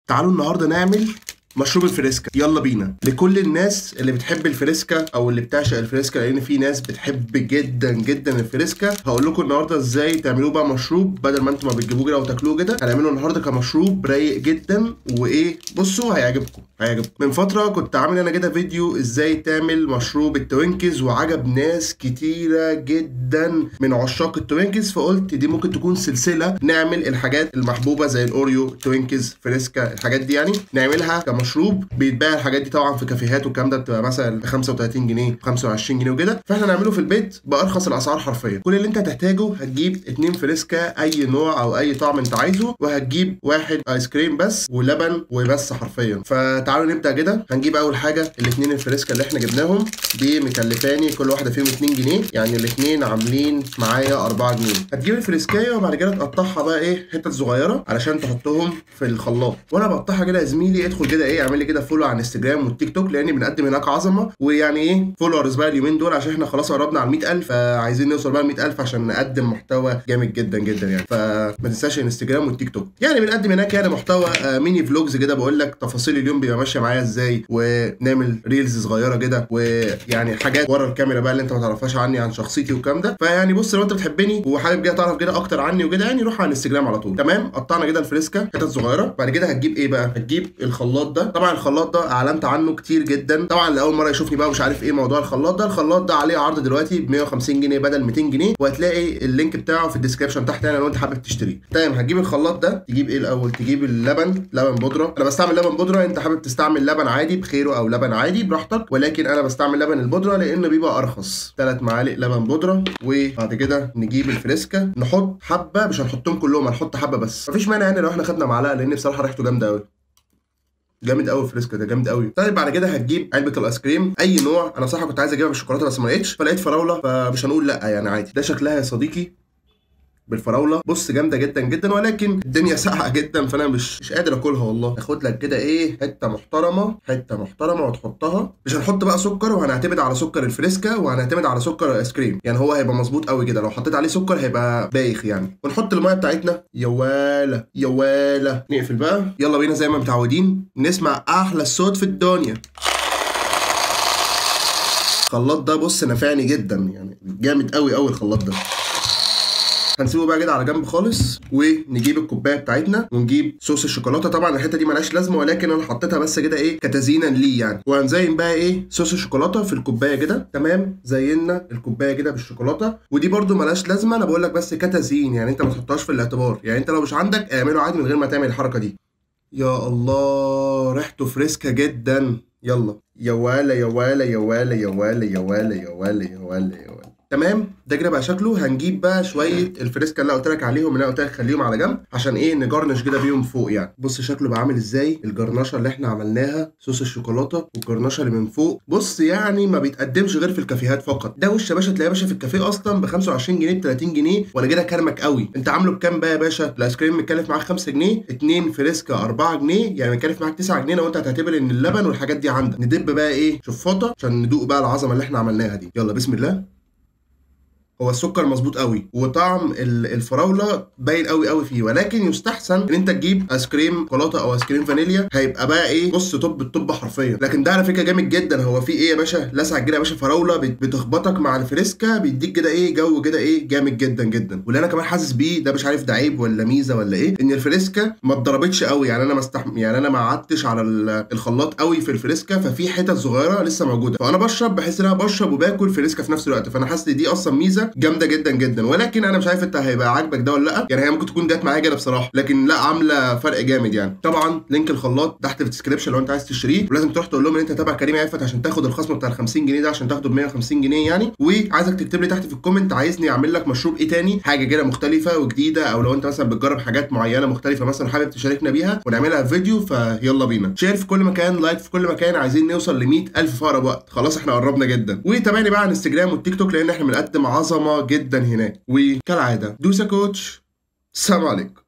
تعالوا النهارده نعمل مشروب الفريسكا يلا بينا لكل الناس اللي بتحب الفريسكا او اللي بتعشق الفريسكا لان في ناس بتحب جدا جدا الفريسكا هقول لكم النهارده ازاي تعملوه بقى مشروب بدل ما انتم ما بتجيبوه كده وتاكلوه كده هنعمله النهارده كمشروب رايق جدا وايه بصوا هيعجبكم هيعجبكم من فتره كنت عامل انا كده فيديو ازاي تعمل مشروب التوينكز وعجب ناس كتيره جدا من عشاق التوينكز فقلت دي ممكن تكون سلسله نعمل الحاجات المحبوبه زي الاوريو توينكز فريسكا الحاجات دي يعني نعملها كمشروب بيتباع الحاجات دي طبعا في كافيهات والكلام ده بتبقى مثلا ب 35 جنيه 25 جنيه وكده فاحنا نعمله في البيت بارخص الاسعار حرفيا كل اللي انت هتحتاجه هتجيب اتنين فريسكا اي نوع او اي طعم انت عايزه وهتجيب واحد ايس كريم بس ولبن وبس حرفيا فتعالوا نبدا كده هنجيب اول حاجه الاتنين الفريسكا اللي احنا جبناهم دي مكلفاني كل واحده فيهم 2 جنيه يعني الاتنين عاملين معايا 4 جنيه هتجيب الفريسكايه وبعد كده تقطعها بقى ايه حتت صغيره علشان تحطهم في الخلاط وانا بقطعها كده يا زميلي ادخل كده ايه اعمل لي كده فولو على انستجرام والتيك توك لاني بنقدم هناك عظمه ويعني ايه فولورز بقى اليومين دول عشان احنا خلاص قربنا على 100000 فعايزين نوصل بقى ل 100000 عشان نقدم محتوى جامد جدا جدا يعني فما تنساش الانستجرام والتيك توك يعني بنقدم هناك يعني محتوى آه، ميني فلوجز كده بقول لك تفاصيل اليوم بيبقى ماشيه معايا ازاي ونعمل ريلز صغيره كده ويعني حاجات ورا الكاميرا بقى اللي انت ما تعرفهاش عني عن شخصيتي والكلام ده فيعني بص لو انت بتحبني وحابب كده تعرف كده اكتر عني وكده يعني روح على الانستجرام على طول تمام قطعنا كده الفريسكا حتت صغيره بعد كده هتجيب ايه بقى هتجيب الخلاط ده طبعا الخلاط ده اعلنت عنه كتير جدا طبعا لاول مره يشوفني بقى مش عارف ايه موضوع الخلاط ده الخلاط ده عليه عرض دلوقتي ب 150 جنيه بدل 200 جنيه وهتلاقي اللينك بتاعه في الديسكربشن تحت يعني لو انت حابب تشتريه تمام هتجيب الخلاط ده تجيب ايه الاول تجيب اللبن لبن بودره انا بستعمل لبن بودره انت حابب تستعمل لبن عادي بخيره او لبن عادي براحتك ولكن انا بستعمل لبن البودره لانه بيبقى ارخص ثلاث معالق لبن بودره وبعد كده نجيب الفريسكا نحط حبه مش هنحطهم كلهم هنحط حبه بس مفيش مانع يعني لو احنا خدنا معلقه لان بصراحه ريحته جامده قوي جامد قوي الفريسكا ده جامد قوي طيب بعد كده هتجيب علبه الايس كريم اي نوع انا صراحه كنت عايز اجيبها بالشوكولاته بس ما لقيتش فلقيت فراوله فمش هنقول لا يعني عادي ده شكلها يا صديقي بالفراوله بص جامده جدا جدا ولكن الدنيا ساقعه جدا فانا مش مش قادر اكلها والله تاخد لك كده ايه حته محترمه حته محترمه وتحطها مش هنحط بقى سكر وهنعتمد على سكر الفريسكا وهنعتمد على سكر الايس كريم يعني هو هيبقى مظبوط قوي كده لو حطيت عليه سكر هيبقى بايخ يعني ونحط الميه بتاعتنا يا والا يا والا نقفل بقى يلا بينا زي ما متعودين نسمع احلى الصوت في الدنيا الخلاط ده بص نفعني جدا يعني جامد قوي قوي الخلاط ده هنسيبه بقى كده على جنب خالص ونجيب الكوبايه بتاعتنا ونجيب صوص الشوكولاته طبعا الحته دي ملهاش لازمه ولكن انا حطيتها بس كده ايه كتزيينا ليه يعني وهنزين بقى ايه صوص الشوكولاته في الكوبايه كده تمام زينا الكوبايه كده بالشوكولاته ودي برده ملهاش لازمه انا بقول لك بس كتزيين يعني انت ما تحطهاش في الاعتبار يعني انت لو مش عندك اعمله عادي من غير ما تعمل الحركه دي يا الله ريحته فريسكا جدا يلا يا والا يا والا يا والا يا والا يا والا يا والا يا والا يا والا تمام ده كده بقى شكله هنجيب بقى شويه الفريسكا اللي أنا قلت لك عليهم اللي انا قلت لك خليهم على جنب عشان ايه نجرنش كده بيهم فوق يعني بص شكله بقى عامل ازاي الجرنشه اللي احنا عملناها صوص الشوكولاته والجرنشه اللي من فوق بص يعني ما بيتقدمش غير في الكافيهات فقط ده وش يا باشا تلاقيه يا باشا في الكافيه اصلا ب 25 جنيه ب 30 جنيه وانا كده كرمك قوي انت عامله بكام بقى يا باشا الايس كريم متكلف معاك 5 جنيه 2 فريسكا 4 جنيه يعني متكلف معاك 9 جنيه لو انت هتعتبر ان اللبن والحاجات دي عندك ندب بقى ايه شفاطه عشان ندوق بقى العظمه اللي احنا عملناها دي يلا بسم الله هو السكر مظبوط قوي وطعم ال- الفراوله باين قوي قوي فيه ولكن يستحسن ان انت تجيب ايس كريم شوكولاته او ايس كريم فانيليا هيبقى بقى ايه بص طب الطب حرفيا لكن ده على فكره جامد جدا هو في ايه يا باشا لسعه كده يا باشا فراوله بت- بتخبطك مع الفريسكا بيديك كده ايه جو كده ايه جامد جدا جدا واللي انا كمان حاسس بيه ده مش عارف ده عيب ولا ميزه ولا ايه ان الفريسكا ما اتضربتش قوي يعني انا ما استحم... يعني انا ما قعدتش على ال- الخلاط قوي في الفريسكا ففي حتت صغيره لسه موجوده فانا بشرب بحس ان انا بشرب وباكل فريسكا في نفس الوقت فانا حاسس ان دي اصلا ميزه جامده جدا جدا ولكن انا مش عارف انت هيبقى عاجبك ده ولا لا يعني هي ممكن تكون جت معايا كده بصراحه لكن لا عامله فرق جامد يعني طبعا لينك الخلاط تحت في الديسكربشن لو انت عايز تشتريه ولازم تروح تقول لهم ان انت تابع كريم عفت عشان تاخد الخصم بتاع ال 50 جنيه ده عشان تاخده ب 150 جنيه يعني وعايزك تكتب لي تحت في الكومنت عايزني اعمل لك مشروب ايه تاني حاجه كده مختلفه وجديده او لو انت مثلا بتجرب حاجات معينه مختلفه مثلا حابب تشاركنا بيها ونعملها في فيديو فيلا بينا شير في كل مكان لايك في كل مكان عايزين نوصل ل 100000 في اقرب وقت خلاص احنا قربنا جدا وتابعني بقى على انستجرام والتيك توك لان احنا بنقدم عظمه جدا هناك وكالعاده دوسا كوتش السلام عليكم